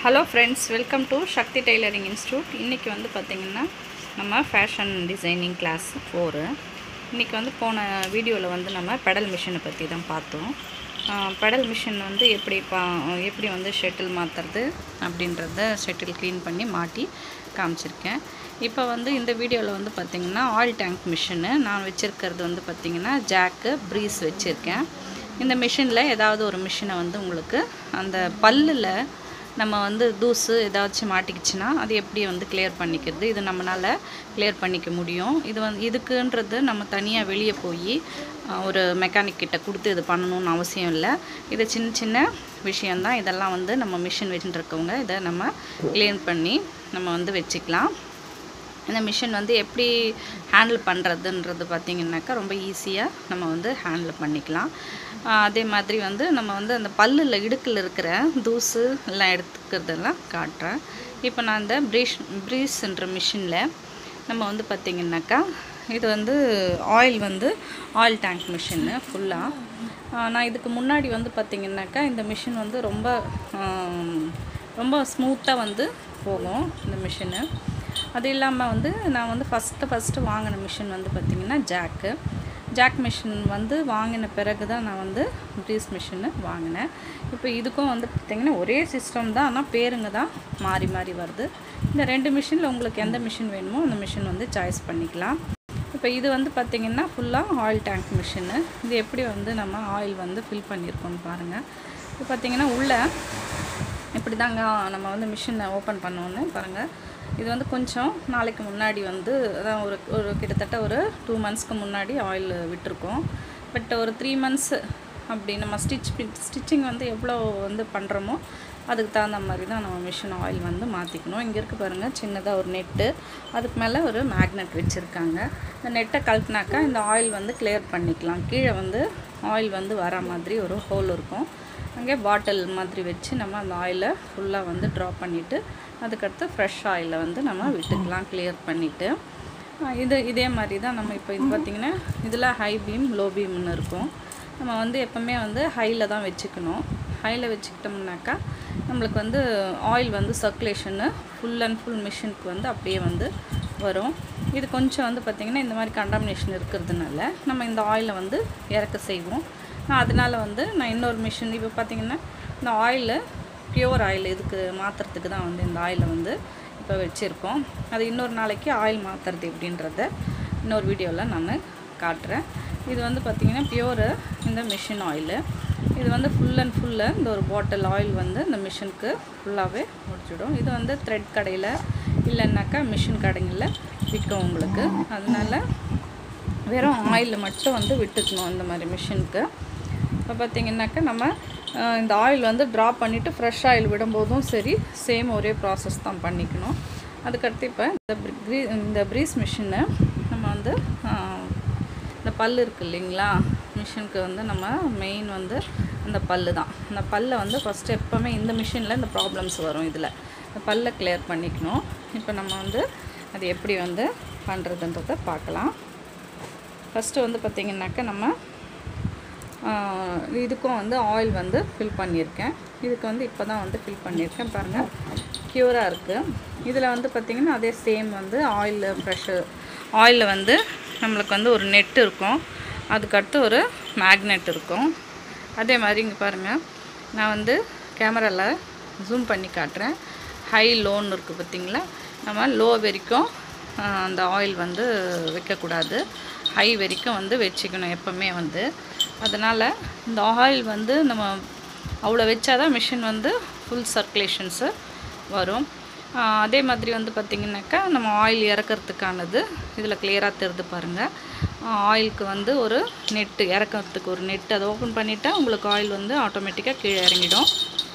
hello friends welcome to Sakthi tailoring institute இன்றைக்கி வந்து பார்த்திங்கன்னா நம்ம ஃபேஷன் டிசைனிங் கிளாஸ் ஃபோரு இன்றைக்கி வந்து போன வீடியோவில் வந்து நம்ம பெடல் மிஷினை பற்றி தான் பார்த்தோம் பெடல் மிஷின் வந்து எப்படி பா எப்படி வந்து ஷெட்டில் மாற்றுறது அப்படின்றத ஷெட்டில் க்ளீன் பண்ணி மாட்டி காமிச்சிருக்கேன் இப்போ வந்து இந்த வீடியோவில் வந்து பார்த்திங்கன்னா ஆயில் டேங்க் மிஷினு நான் வச்சுருக்கிறது வந்து பார்த்திங்கன்னா ஜாக்கு ப்ரீஸ் வச்சுருக்கேன் இந்த மிஷினில் ஏதாவது ஒரு மிஷினை வந்து உங்களுக்கு அந்த பல்லில் நம்ம வந்து தூசு ஏதாச்சும் மாட்டிக்கிச்சுன்னா அது எப்படி வந்து கிளியர் பண்ணிக்கிறது இது நம்மளால் கிளியர் பண்ணிக்க முடியும் இது வந்து இதுக்குன்றது நம்ம தனியாக வெளியே போய் ஒரு மெக்கானிக் கிட்ட கொடுத்து இது பண்ணணும்னு அவசியம் இல்லை இது சின்ன சின்ன விஷயந்தான் இதெல்லாம் வந்து நம்ம மிஷின் வச்சுருக்கவங்க இதை நம்ம க்ளீன் பண்ணி நம்ம வந்து வச்சுக்கலாம் இந்த மிஷின் வந்து எப்படி ஹேண்டில் பண்ணுறதுன்றது பார்த்திங்கனாக்கா ரொம்ப ஈஸியாக நம்ம வந்து ஹேண்டில் பண்ணிக்கலாம் அதே மாதிரி வந்து நம்ம வந்து அந்த பல்லில் இடுக்கில் இருக்கிற தூசு எல்லாம் எடுத்துக்கிறதெல்லாம் காட்டுறேன் இப்போ நான் இந்த ப்ரீஷ் ப்ரீஸ்ன்ற மிஷினில் நம்ம வந்து பார்த்திங்கனாக்கா இது வந்து ஆயில் வந்து ஆயில் டேங்க் மிஷின்னு ஃபுல்லாக நான் இதுக்கு முன்னாடி வந்து பார்த்திங்கனாக்கா இந்த மிஷின் வந்து ரொம்ப ரொம்ப ஸ்மூத்தாக வந்து போகும் இந்த மிஷினு அது இல்லாமல் வந்து நான் வந்து ஃபஸ்ட்டு ஃபஸ்ட்டு வாங்கின மிஷின் வந்து பார்த்திங்கன்னா ஜாக்கு ஜாக் மிஷின் வந்து வாங்கின பிறகு தான் நான் வந்து ப்ரீஸ் மிஷினு வாங்கினேன் இப்போ இதுக்கும் வந்து பார்த்திங்கன்னா ஒரே சிஸ்டம் தான் ஆனால் பேருங்க தான் மாறி மாறி வருது இந்த ரெண்டு மிஷினில் உங்களுக்கு எந்த மிஷின் வேணுமோ அந்த மிஷின் வந்து சாய்ஸ் பண்ணிக்கலாம் இப்போ இது வந்து பார்த்திங்கன்னா ஃபுல்லாக ஆயில் டேங்க் மிஷினு இது எப்படி வந்து நம்ம ஆயில் வந்து ஃபில் பண்ணியிருக்கோம்னு பாருங்கள் இப்போ பார்த்திங்கன்னா உள்ளே இப்படி தாங்க நம்ம வந்து மிஷினை ஓப்பன் பண்ணோன்னு பாருங்கள் இது வந்து கொஞ்சம் நாளைக்கு முன்னாடி வந்து அதான் ஒரு ஒரு கிட்டத்தட்ட ஒரு டூ மந்த்ஸ்க்கு முன்னாடி ஆயில் விட்டுருக்கோம் பட் ஒரு த்ரீ மந்த்ஸ் அப்படி நம்ம ஸ்டிச் ஸ்டிச்சிங் வந்து எவ்வளோ வந்து பண்ணுறோமோ அதுக்கு தகுந்த மாதிரி தான் நம்ம மிஷின் ஆயில் வந்து மாற்றிக்கணும் இங்கே இருக்குது பாருங்கள் சின்னதாக ஒரு நெட்டு அதுக்கு மேலே ஒரு மேக்னெட் வச்சுருக்காங்க இந்த நெட்டை கழட்டினாக்கா இந்த ஆயில் வந்து கிளியர் பண்ணிக்கலாம் கீழே வந்து ஆயில் வந்து வர மாதிரி ஒரு ஹோல் இருக்கும் அங்கே பாட்டில் மாதிரி வச்சு நம்ம அந்த ஆயிலை ஃபுல்லாக வந்து ட்ரா பண்ணிவிட்டு அதுக்கடுத்து ஃப்ரெஷ் ஆயிலை வந்து நம்ம விட்டுக்கலாம் கிளியர் பண்ணிவிட்டு இது இதே மாதிரி தான் நம்ம இப்போ இது பார்த்திங்கன்னா இதில் ஹை பீம் லோ பீம்னு இருக்கும் நம்ம வந்து எப்போவுமே வந்து ஹையில் தான் வச்சுக்கணும் ஹையில் வச்சுக்கிட்டோம்னாக்கா நம்மளுக்கு வந்து ஆயில் வந்து சர்க்குலேஷனு ஃபுல் அண்ட் ஃபுல் மிஷினுக்கு வந்து அப்படியே வந்து வரும் இது கொஞ்சம் வந்து பார்த்திங்கன்னா இந்த மாதிரி கண்டாமினேஷன் இருக்கிறதுனால நம்ம இந்த ஆயிலை வந்து இறக்க செய்வோம் அதனால் வந்து நான் இன்னொரு மிஷின் இப்போ பார்த்திங்கன்னா இந்த ஆயிலு பியூர் ஆயில் இதுக்கு மாற்றுறதுக்கு தான் வந்து இந்த ஆயிலை வந்து இப்போ வச்சுருக்கோம் அது இன்னொரு நாளைக்கு ஆயில் மாற்றுறது எப்படின்றத இன்னொரு வீடியோவில் நான் காட்டுறேன் இது வந்து பார்த்திங்கன்னா பியூரு இந்த மிஷின் ஆயிலு இது வந்து ஃபுல் அண்ட் ஃபுல்லு இந்த ஒரு பாட்டில் ஆயில் வந்து இந்த மிஷினுக்கு ஃபுல்லாகவே முடிச்சிடும் இது வந்து த்ரெட் கடையில் இல்லைன்னாக்கா மிஷின் கடைங்களில் விற்கும் உங்களுக்கு அதனால் வெறும் ஆயில் மட்டும் வந்து விட்டுக்கணும் இந்த மாதிரி மிஷினுக்கு இப்போ பார்த்திங்கனாக்கா நம்ம இந்த ஆயில் வந்து ட்ரா பண்ணிவிட்டு ஃப்ரெஷ் ஆயில் விடும்போதும் சரி சேம் ஒரே ப்ராசஸ் தான் பண்ணிக்கணும் அதுக்கடுத்து இப்போ இந்த ப்ரீ இந்த ப்ரீஸ் மிஷினை நம்ம வந்து இந்த பல் இருக்குது இல்லைங்களா மிஷினுக்கு வந்து நம்ம மெயின் வந்து அந்த பல்லு தான் அந்த பல்லை வந்து ஃபஸ்ட்டு எப்போவுமே இந்த மிஷினில் இந்த ப்ராப்ளம்ஸ் வரும் இதில் இந்த பல்லை கிளியர் பண்ணிக்கணும் இப்போ நம்ம வந்து அது எப்படி வந்து பண்ணுறதுன்றதை பார்க்கலாம் ஃபஸ்ட்டு வந்து பார்த்திங்கனாக்கா நம்ம இதுக்கும் வந்து ஆயில் வந்து ஃபில் பண்ணியிருக்கேன் இதுக்கு வந்து இப்போ தான் வந்து ஃபில் பண்ணியிருக்கேன் பாருங்கள் க்யூராக இருக்குது இதில் வந்து பார்த்திங்கன்னா அதே சேம் வந்து ஆயில் ப்ரெஷர் ஆயிலில் வந்து நம்மளுக்கு வந்து ஒரு நெட் இருக்கும் அதுக்கடுத்து ஒரு மேக்னெட் இருக்கும் அதே மாதிரி இங்கே பாருங்கள் நான் வந்து கேமராவில் ஜூம் பண்ணி காட்டுறேன் ஹை லோன்னு இருக்குது பார்த்திங்களா நம்ம லோ வரைக்கும் அந்த ஆயில் வந்து வைக்கக்கூடாது ஹை வரைக்கும் வந்து வச்சுக்கணும் எப்போவுமே வந்து அதனால் இந்த ஆயில் வந்து நம்ம அவ்வளோ வச்சா தான் மிஷின் வந்து ஃபுல் சர்க்குலேஷன்ஸு வரும் அதே மாதிரி வந்து பார்த்திங்கனாக்கா நம்ம ஆயில் இறக்கிறதுக்கானது இதில் கிளியராக தெரிது பாருங்கள் ஆயிலுக்கு வந்து ஒரு நெட்டு இறக்கிறதுக்கு ஒரு நெட்டு அதை ஓப்பன் பண்ணிவிட்டா உங்களுக்கு ஆயில் வந்து ஆட்டோமேட்டிக்காக கீழே இறங்கிடும்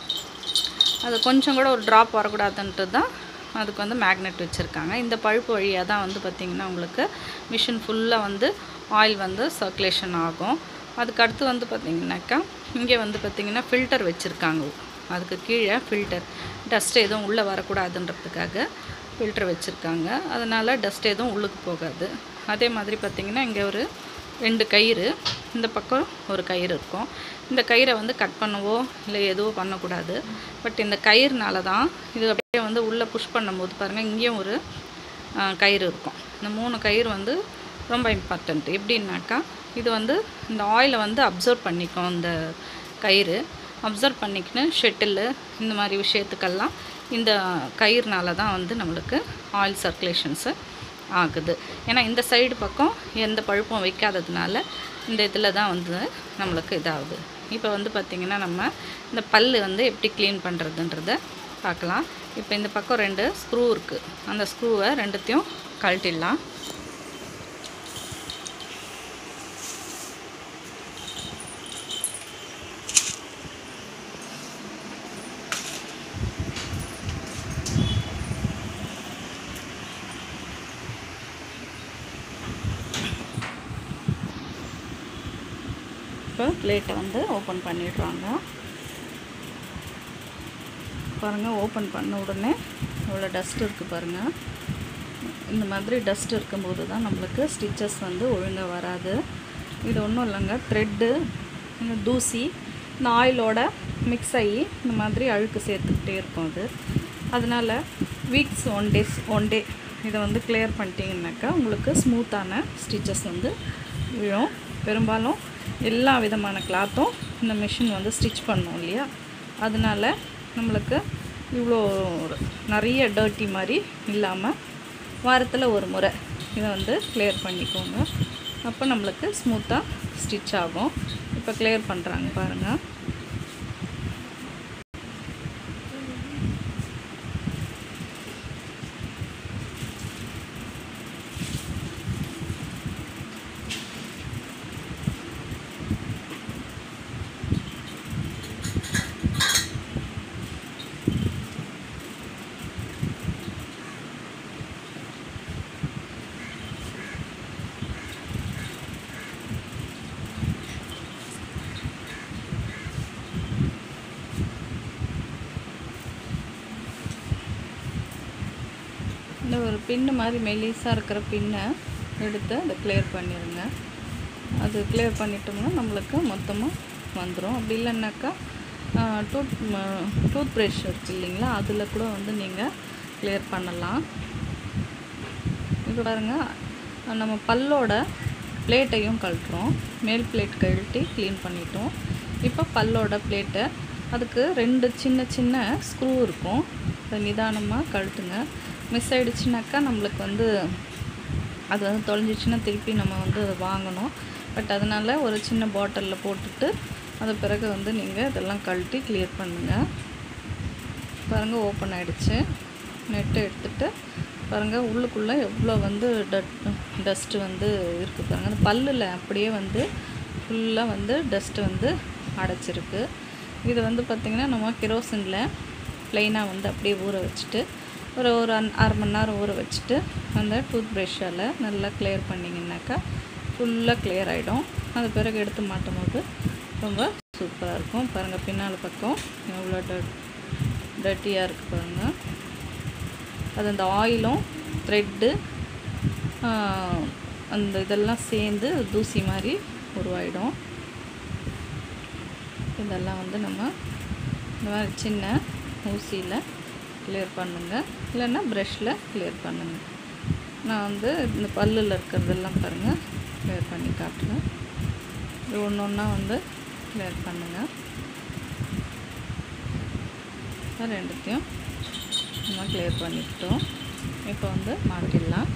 அது கொஞ்சம் கூட ஒரு ட்ராப் வரக்கூடாதுன்ட்டு தான் அதுக்கு வந்து மேக்னெட் வச்சுருக்காங்க இந்த பழுப்பு வழியாக தான் வந்து பார்த்திங்கன்னா உங்களுக்கு மிஷின் ஃபுல்லாக வந்து ஆயில் வந்து சர்க்குலேஷன் ஆகும் அதுக்கு அடுத்து வந்து பார்த்திங்கனாக்கா இங்கே வந்து பார்த்திங்கன்னா ஃபில்டர் வச்சுருக்காங்க அதுக்கு கீழே ஃபில்டர் டஸ்ட் எதுவும் உள்ளே வரக்கூடாதுன்றதுக்காக ஃபில்டர் வச்சுருக்காங்க அதனால் டஸ்ட் எதுவும் உள்ளுக்கு போகாது அதே மாதிரி பார்த்திங்கன்னா இங்கே ஒரு ரெண்டு கயிறு இந்த பக்கம் ஒரு கயிறு இருக்கும் இந்த கயிறை வந்து கட் பண்ணவோ இல்லை எதுவோ பண்ணக்கூடாது பட் இந்த கயிறுனால தான் இது அப்படியே வந்து உள்ளே புஷ் பண்ணும்போது பாருங்கள் இங்கேயும் ஒரு ஆ, கயிறு இருக்கும் இந்த மூணு கயிறு வந்து ரொம்ப இம்பார்ட்டண்ட் எப்படின்னாக்கா இது வந்து இந்த ஆயிலை வந்து அப்சர்வ் பண்ணிக்கும் இந்த கயிறு அப்சர்வ் பண்ணிக்கின்னு ஷெட்டில் இந்த மாதிரி விஷயத்துக்கெல்லாம் இந்த கயிறுனால தான் வந்து நம்மளுக்கு ஆயில் சர்க்குலேஷன்ஸு ஆகுது ஏன்னா இந்த சைடு பக்கம் எந்த பழுப்பும் வைக்காததுனால இந்த இதில் தான் வந்து நம்மளுக்கு இதாகுது இப்போ வந்து பார்த்திங்கன்னா நம்ம இந்த பல் வந்து எப்படி க்ளீன் பண்ணுறதுன்றத பார்க்கலாம் இப்போ இந்த பக்கம் ரெண்டு ஸ்க்ரூ இருக்குது அந்த ஸ்க்ரூவை ரெண்டுத்தையும் கழட்டிடலாம் இப்போ பிளேட்டை வந்து ஓப்பன் பண்ணிடுறாங்க பாருங்கள் ஓப்பன் பண்ண உடனே இவ்வளோ டஸ்ட் இருக்குது பாருங்கள் இந்த மாதிரி டஸ்ட் இருக்கும்போது தான் நம்மளுக்கு ஸ்டிச்சஸ் வந்து ஒழுங்காக வராது இது ஒன்றும் இல்லைங்க த்ரெட்டு இந்த தூசி இந்த ஆயிலோட மிக்ஸ் ஆகி இந்த மாதிரி அழுக்கு சேர்த்துக்கிட்டே இருக்கும் அது அதனால் weeks one days one day இதை வந்து கிளியர் பண்ணிட்டீங்கன்னாக்கா உங்களுக்கு ஸ்மூத்தான ஸ்டிச்சஸ் வந்து விழும் பெரும்பாலும் எல்லா விதமான கிளாத்தும் இந்த மிஷின் வந்து ஸ்டிச் பண்ணும் இல்லையா அதனால நம்மளுக்கு இவ்வளோ நிறைய டர்ட்டி மாதிரி இல்லாமல் வாரத்தில் ஒரு முறை இதை வந்து கிளியர் பண்ணிக்கோங்க அப்போ நம்மளுக்கு ஸ்மூத்தாக ஸ்டிச் ஆகும் இப்போ கிளியர் பண்ணுறாங்க பாருங்கள் இந்த ஒரு பின்னு மாதிரி மெலிசாக இருக்கிற பின்னை எடுத்து அதை கிளியர் பண்ணிடுங்க அது கிளியர் பண்ணிட்டோம்னா நம்மளுக்கு மொத்தமாக வந்துடும் அப்படி இல்லைன்னாக்கா டூத் டூத் ப்ரஷ் இருக்குது இல்லைங்களா அதில் கூட வந்து நீங்கள் கிளியர் பண்ணலாம் இப்போ பாருங்கள் நம்ம பல்லோட பிளேட்டையும் கழட்டுறோம் மேல் பிளேட் கழட்டி க்ளீன் பண்ணிட்டோம் இப்போ பல்லோட பிளேட்டை அதுக்கு ரெண்டு சின்ன சின்ன ஸ்க்ரூ இருக்கும் அதை நிதானமாக கழட்டுங்க மிஸ் ஆயிடுச்சுனாக்கா நம்மளுக்கு வந்து அது வந்து தொலைஞ்சிச்சுன்னா திருப்பி நம்ம வந்து அதை வாங்கணும் பட் அதனால் ஒரு சின்ன பாட்டிலில் போட்டுட்டு அது பிறகு வந்து நீங்கள் இதெல்லாம் கழட்டி கிளியர் பண்ணுங்கள் பாருங்கள் ஓப்பன் ஆகிடுச்சு நெட்டை எடுத்துட்டு பாருங்கள் உள்ளுக்குள்ளே எவ்வளோ வந்து டட் டஸ்ட்டு வந்து இருக்குது பாருங்கள் அந்த பல்லில் அப்படியே வந்து ஃபுல்லாக வந்து டஸ்ட்டு வந்து அடைச்சிருக்கு இது வந்து பார்த்திங்கன்னா நம்ம கிரோசினில் ப்ளைனாக வந்து அப்படியே ஊற வச்சுட்டு ஒரு ஒரு அன் அரை மணி நேரம் ஊற வச்சுட்டு அந்த டூத் ப்ரஷ்ஷால் நல்லா கிளியர் பண்ணிங்கனாக்கா ஃபுல்லாக கிளியர் ஆகிடும் அது பிறகு எடுத்து மாட்டும் போது ரொம்ப சூப்பராக இருக்கும் பாருங்கள் பின்னால் பக்கம் எவ்வளோ டட் டர்ட்டியாக இருக்குது பாருங்கள் அது அந்த ஆயிலும் த்ரெட்டு அந்த இதெல்லாம் சேர்ந்து தூசி மாதிரி உருவாயிடும் இதெல்லாம் வந்து நம்ம இந்த மாதிரி சின்ன ஊசியில் கிளியர் பண்ணுங்க இல்லைன்னா ப்ரஷில் கிளியர் பண்ணுங்க நான் வந்து இந்த பல்லில் இருக்கிறதெல்லாம் பாருங்கள் கிளியர் பண்ணி காட்டுறேன் இது ஒன்று ஒன்றா வந்து கிளியர் பண்ணுங்கள் ரெண்டுத்தையும் நம்ம கிளியர் பண்ணிக்கிட்டோம் இப்போ வந்து மாட்டிடலாம்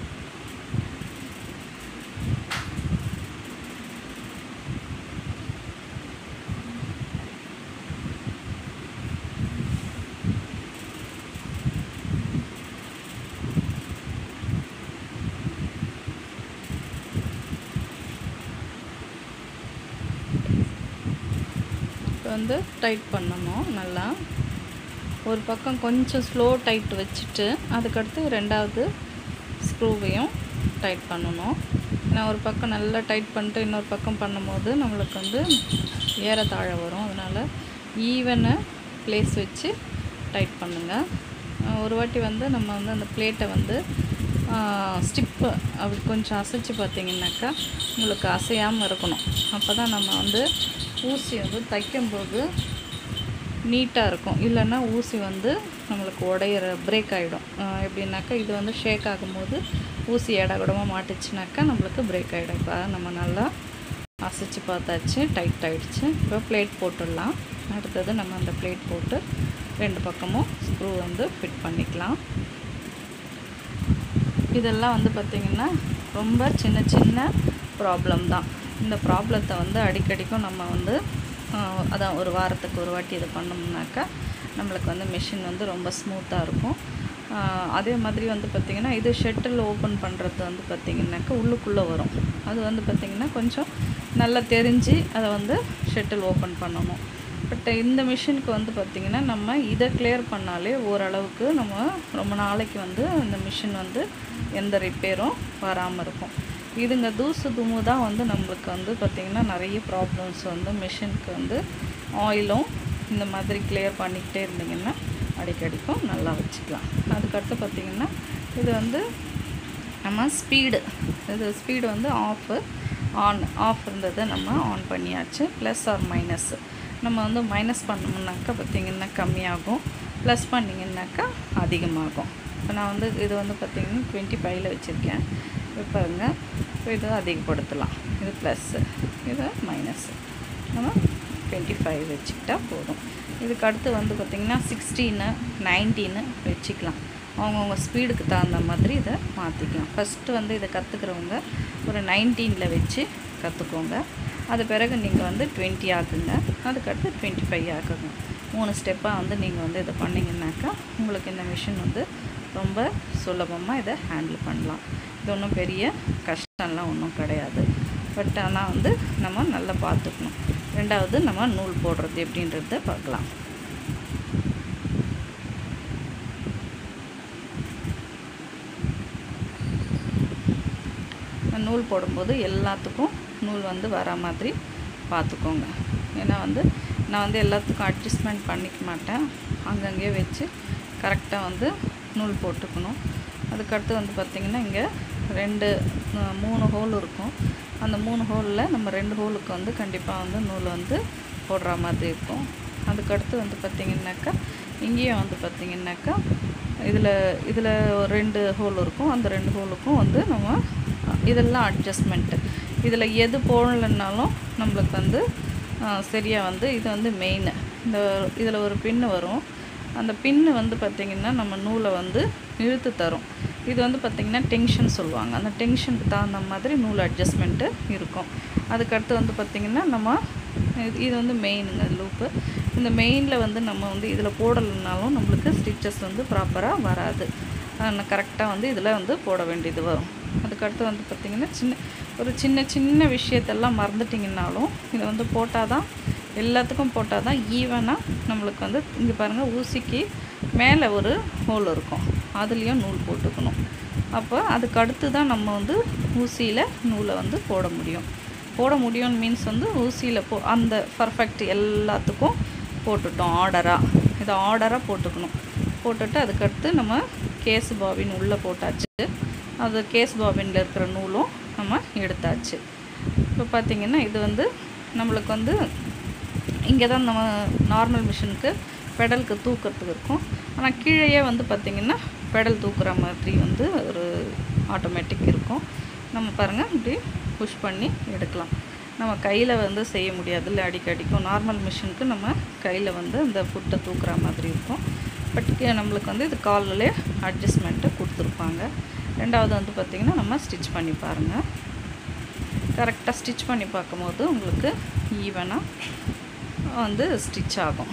இப்போ வந்து டைட் பண்ணணும் நல்லா ஒரு பக்கம் கொஞ்சம் ஸ்லோ டைட் வச்சுட்டு அதுக்கடுத்து ரெண்டாவது ஸ்க்ரூவையும் டைட் பண்ணணும் ஏன்னா ஒரு பக்கம் நல்லா டைட் பண்ணிட்டு இன்னொரு பக்கம் பண்ணும்போது நம்மளுக்கு வந்து ஏறத்தாழ வரும் அதனால் ஈவனை ப்ளேஸ் வச்சு டைட் பண்ணுங்கள் ஒரு வாட்டி வந்து நம்ம வந்து அந்த பிளேட்டை வந்து ஸ்டிப்பு அப்படி கொஞ்சம் அசைச்சு பார்த்தீங்கன்னாக்கா உங்களுக்கு அசையாமல் இருக்கணும் அப்போ தான் நம்ம வந்து ஊசி வந்து தைக்கும்போது நீட்டாக இருக்கும் இல்லைன்னா ஊசி வந்து நம்மளுக்கு உடையிற பிரேக் ஆகிடும் எப்படின்னாக்கா இது வந்து ஷேக் ஆகும்போது ஊசி இடகுடமாக மாட்டுச்சுனாக்கா நம்மளுக்கு பிரேக் ஆகிடும் இப்போ நம்ம நல்லா அசைச்சு பார்த்தாச்சு டைட் ஆகிடுச்சு இப்போ பிளேட் போட்டுடலாம் அடுத்தது நம்ம அந்த பிளேட் போட்டு ரெண்டு பக்கமும் ஸ்க்ரூ வந்து ஃபிட் பண்ணிக்கலாம் இதெல்லாம் வந்து பார்த்திங்கன்னா ரொம்ப சின்ன சின்ன ப்ராப்ளம் தான் இந்த ப்ராப்ளத்தை வந்து அடிக்கடிக்கும் நம்ம வந்து அதான் ஒரு வாரத்துக்கு ஒரு வாட்டி இது பண்ணோம்னாக்கா நம்மளுக்கு வந்து மிஷின் வந்து ரொம்ப ஸ்மூத்தாக இருக்கும் அதே மாதிரி வந்து பார்த்திங்கன்னா இது ஷெட்டில் ஓப்பன் பண்ணுறது வந்து பார்த்திங்கனாக்கா உள்ளுக்குள்ளே வரும் அது வந்து பார்த்திங்கன்னா கொஞ்சம் நல்லா தெரிஞ்சு அதை வந்து ஷெட்டில் ஓப்பன் பண்ணணும் பட் இந்த மிஷினுக்கு வந்து பார்த்திங்கன்னா நம்ம இதை கிளியர் பண்ணாலே ஓரளவுக்கு நம்ம ரொம்ப நாளைக்கு வந்து இந்த மிஷின் வந்து எந்த ரிப்பேரும் வராமல் இருக்கும் இதுங்க தூசு தும்மு தான் வந்து நம்மளுக்கு வந்து பார்த்திங்கன்னா நிறைய ப்ராப்ளம்ஸ் வந்து மிஷினுக்கு வந்து ஆயிலும் இந்த மாதிரி கிளியர் பண்ணிக்கிட்டே இருந்தீங்கன்னா அடிக்கடிக்கும் நல்லா வச்சுக்கலாம் அதுக்கடுத்து பார்த்திங்கன்னா இது வந்து நம்ம ஸ்பீடு இது ஸ்பீடு வந்து ஆஃபு ஆன் ஆஃப் இருந்ததை நம்ம ஆன் பண்ணியாச்சு ப்ளஸ் ஆர் மைனஸ்ஸு நம்ம வந்து மைனஸ் பண்ணோம்னாக்கா பார்த்திங்கன்னா கம்மியாகும் ப்ளஸ் பண்ணிங்கன்னாக்கா அதிகமாகும் இப்போ நான் வந்து இது வந்து பார்த்திங்கன்னா டுவெண்ட்டி ஃபைவ்ல வச்சுருக்கேன் இப்போ பாருங்க இப்போ இதை அதிகப்படுத்தலாம் இது ப்ளஸ்ஸு இது மைனஸ்ஸு நம்ம டுவெண்ட்டி ஃபைவ் வச்சுக்கிட்டா போதும் இதுக்கு அடுத்து வந்து பார்த்திங்கன்னா சிக்ஸ்டீனு நைன்டீனு வச்சுக்கலாம் அவங்கவுங்க ஸ்பீடுக்கு தகுந்த மாதிரி இதை மாற்றிக்கலாம் ஃபஸ்ட்டு வந்து இதை கற்றுக்கிறவங்க ஒரு நைன்டீனில் வச்சு கற்றுக்கோங்க அது பிறகு நீங்கள் வந்து டுவெண்ட்டி ஆக்குங்க அதுக்கடுத்து டுவெண்ட்டி ஃபைவ் ஆக்குங்க மூணு ஸ்டெப்பாக வந்து நீங்கள் வந்து இதை பண்ணிங்கனாக்கா உங்களுக்கு இந்த மிஷின் வந்து ரொம்ப சுலபமாக இதை ஹேண்டில் பண்ணலாம் இது ஒன்றும் பெரிய கஷ்டம்லாம் ஒன்றும் கிடையாது பட் ஆனால் வந்து நம்ம நல்லா பார்த்துக்கணும் ரெண்டாவது நம்ம நூல் போடுறது எப்படின்றத பார்க்கலாம் நூல் போடும்போது எல்லாத்துக்கும் நூல் வந்து வர மாதிரி பார்த்துக்கோங்க ஏன்னா வந்து நான் வந்து எல்லாத்துக்கும் அட்ஜஸ்ட்மெண்ட் பண்ணிக்க மாட்டேன் அங்கங்கே வச்சு கரெக்டாக வந்து நூல் போட்டுக்கணும் அதுக்கடுத்து வந்து பார்த்திங்கன்னா இங்கே ரெண்டு மூணு ஹோல் இருக்கும் அந்த மூணு ஹோலில் நம்ம ரெண்டு ஹோலுக்கு வந்து கண்டிப்பாக வந்து நூல் வந்து போடுற மாதிரி இருக்கும் அதுக்கடுத்து வந்து பார்த்திங்கனாக்கா இங்கேயும் வந்து பார்த்திங்கனாக்கா இதில் இதில் ரெண்டு ஹோல் இருக்கும் அந்த ரெண்டு ஹோலுக்கும் வந்து நம்ம இதெல்லாம் அட்ஜஸ்ட்மெண்ட்டு இதில் எது போடலைன்னாலும் நம்மளுக்கு வந்து சரியாக வந்து இது வந்து மெயின் இந்த இதில் ஒரு பின்னு வரும் அந்த பின்னு வந்து பார்த்திங்கன்னா நம்ம நூலை வந்து இழுத்து தரும் இது வந்து பார்த்திங்கன்னா டென்ஷன் சொல்லுவாங்க அந்த டென்ஷனுக்கு தகுந்த மாதிரி நூல் அட்ஜஸ்ட்மெண்ட்டு இருக்கும் அதுக்கடுத்து வந்து பார்த்திங்கன்னா நம்ம இது இது வந்து மெயினுங்க லூப்பு இந்த மெயினில் வந்து நம்ம வந்து இதில் போடலைனாலும் நம்மளுக்கு ஸ்டிச்சஸ் வந்து ப்ராப்பராக வராது கரெக்டாக வந்து இதில் வந்து போட வேண்டியது வரும் அதுக்கடுத்து வந்து பார்த்திங்கன்னா சின்ன ஒரு சின்ன சின்ன விஷயத்தெல்லாம் மறந்துட்டிங்கனாலும் இதை வந்து போட்டால் தான் எல்லாத்துக்கும் போட்டால் தான் ஈவனாக நம்மளுக்கு வந்து இங்கே பாருங்கள் ஊசிக்கு மேலே ஒரு ஹோல் இருக்கும் அதுலேயும் நூல் போட்டுக்கணும் அப்போ அதுக்கு அடுத்து தான் நம்ம வந்து ஊசியில் நூலை வந்து போட முடியும் போட முடியும்னு மீன்ஸ் வந்து ஊசியில் போ அந்த பர்ஃபெக்ட் எல்லாத்துக்கும் போட்டுட்டோம் ஆர்டராக இதை ஆர்டராக போட்டுக்கணும் போட்டுட்டு அதுக்கடுத்து நம்ம கேஸ் பாபின் உள்ளே போட்டாச்சு அது கேஸ் பாபினில் இருக்கிற நூலும் நம்ம எடுத்தாச்சு இப்போ பார்த்திங்கன்னா இது வந்து நம்மளுக்கு வந்து இங்கே தான் நம்ம நார்மல் மிஷினுக்கு பெடலுக்கு தூக்கிறதுக்கு இருக்கும் ஆனால் கீழேயே வந்து பார்த்திங்கன்னா பெடல் தூக்குற மாதிரி வந்து ஒரு ஆட்டோமேட்டிக் இருக்கும் நம்ம பாருங்கள் இப்படி புஷ் பண்ணி எடுக்கலாம் நம்ம கையில் வந்து செய்ய முடியாது இல்லை அடிக்கடிக்கும் நார்மல் மிஷினுக்கு நம்ம கையில் வந்து அந்த ஃபுட்டை தூக்குற மாதிரி இருக்கும் பட் நம்மளுக்கு வந்து இது காலில் அட்ஜஸ்ட்மெண்ட்டு கொடுத்துருப்பாங்க ரெண்டாவது வந்து பார்த்திங்கன்னா நம்ம ஸ்டிச் பண்ணி பாருங்கள் கரெக்டாக ஸ்டிச் பண்ணி பார்க்கும்போது உங்களுக்கு ஈவனாக வந்து ஸ்டிச் ஆகும்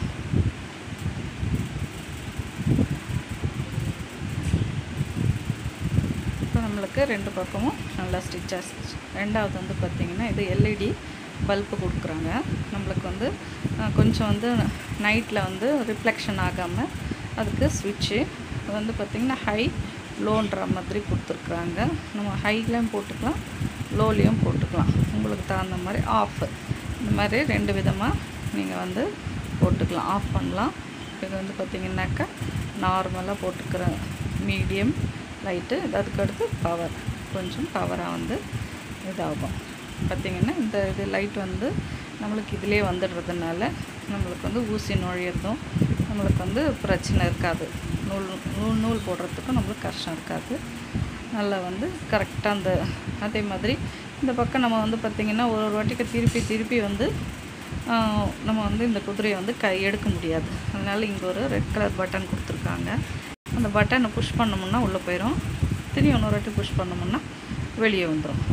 இப்போ நம்மளுக்கு ரெண்டு பக்கமும் நல்லா ஸ்டிச் ஆச்சு ரெண்டாவது வந்து பார்த்திங்கன்னா இது எல்இடி பல்பு கொடுக்குறாங்க நம்மளுக்கு வந்து கொஞ்சம் வந்து நைட்டில் வந்து ரிஃப்ளெக்ஷன் ஆகாமல் அதுக்கு ஸ்விட்சு வந்து பார்த்திங்கன்னா ஹை லோன்ற மாதிரி கொடுத்துருக்குறாங்க நம்ம ஹைலையும் போட்டுக்கலாம் லோலையும் போட்டுக்கலாம் உங்களுக்கு தகுந்த மாதிரி ஆஃப் இந்த மாதிரி ரெண்டு விதமாக நீங்கள் வந்து போட்டுக்கலாம் ஆஃப் பண்ணலாம் இது வந்து பார்த்திங்கனாக்கா நார்மலாக போட்டுக்கிற மீடியம் லைட்டு அதுக்கடுத்து பவர் கொஞ்சம் பவராக வந்து இதாகும் பார்த்திங்கன்னா இந்த இது லைட் வந்து நம்மளுக்கு இதிலே வந்துடுறதுனால நம்மளுக்கு வந்து ஊசி நுழையிறதும் நம்மளுக்கு வந்து பிரச்சனை இருக்காது நூல் நூல் நூல் போடுறதுக்கும் நம்மளுக்கு கஷ்டம் இருக்காது நல்லா வந்து கரெக்டாக அந்த அதே மாதிரி இந்த பக்கம் நம்ம வந்து பார்த்திங்கன்னா ஒரு ஒரு வாட்டிக்கு திருப்பி திருப்பி வந்து நம்ம வந்து இந்த குதிரையை வந்து கை எடுக்க முடியாது அதனால் இங்கே ஒரு ரெட் கலர் பட்டன் கொடுத்துருக்காங்க அந்த பட்டனை புஷ் பண்ணோம்னா உள்ளே போயிடும் திரும்பி இன்னொரு வாட்டி புஷ் பண்ணோம்னா வெளியே வந்துடும்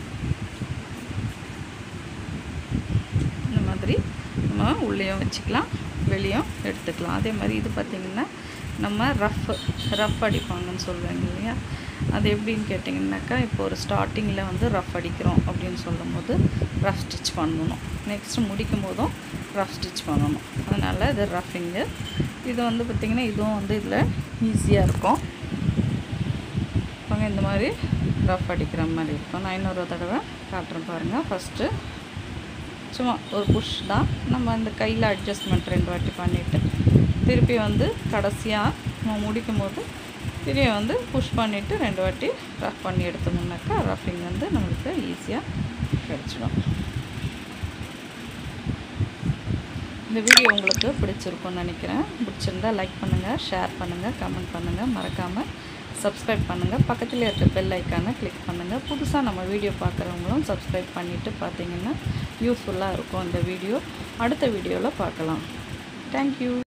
இந்த மாதிரி நம்ம உள்ளேயும் வச்சுக்கலாம் வெளியும் எடுத்துக்கலாம் அதே மாதிரி இது பார்த்திங்கன்னா நம்ம ரஃப் ரஃப் அடிப்பாங்கன்னு சொல்லுவாங்க இல்லையா அது எப்படின்னு கேட்டிங்கன்னாக்கா இப்போ ஒரு ஸ்டார்டிங்கில் வந்து ரஃப் அடிக்கிறோம் அப்படின்னு சொல்லும் போது ரஃப் ஸ்டிச் பண்ணணும் நெக்ஸ்ட்டு முடிக்கும் போதும் ரஃப் ஸ்டிச் பண்ணணும் அதனால் இது ரஃபிங்கு இது வந்து பார்த்திங்கன்னா இதுவும் வந்து இதில் ஈஸியாக இருக்கும் அவங்க இந்த மாதிரி ரஃப் அடிக்கிற மாதிரி இருக்கும் நான் இன்னொரு தடவை காட்டுறேன் பாருங்கள் ஃபஸ்ட்டு சும்மா ஒரு புஷ் தான் நம்ம இந்த கையில் அட்ஜஸ்ட்மெண்ட் ரெண்டு வாட்டி பண்ணிவிட்டு திருப்பி வந்து கடைசியாக நம்ம முடிக்கும் போது திரும்பி வந்து புஷ் பண்ணிவிட்டு ரெண்டு வாட்டி ரஃப் பண்ணி எடுத்தோம்னாக்கா ரஃபிங் வந்து நம்மளுக்கு ஈஸியாக கிடச்சிடும் இந்த வீடியோ உங்களுக்கு பிடிச்சிருக்கும்னு நினைக்கிறேன் பிடிச்சிருந்தா லைக் பண்ணுங்கள் ஷேர் பண்ணுங்கள் கமெண்ட் பண்ணுங்கள் மறக்காமல் சப்ஸ்கிரைப் பண்ணுங்கள் பக்கத்தில் இருக்க பெல் ஐக்கானை கிளிக் பண்ணுங்கள் புதுசாக நம்ம வீடியோ பார்க்குறவங்களும் சப்ஸ்கிரைப் பண்ணிவிட்டு பார்த்தீங்கன்னா யூஸ்ஃபுல்லாக இருக்கும் இந்த வீடியோ அடுத்த வீடியோவில் பார்க்கலாம் தேங்க்யூ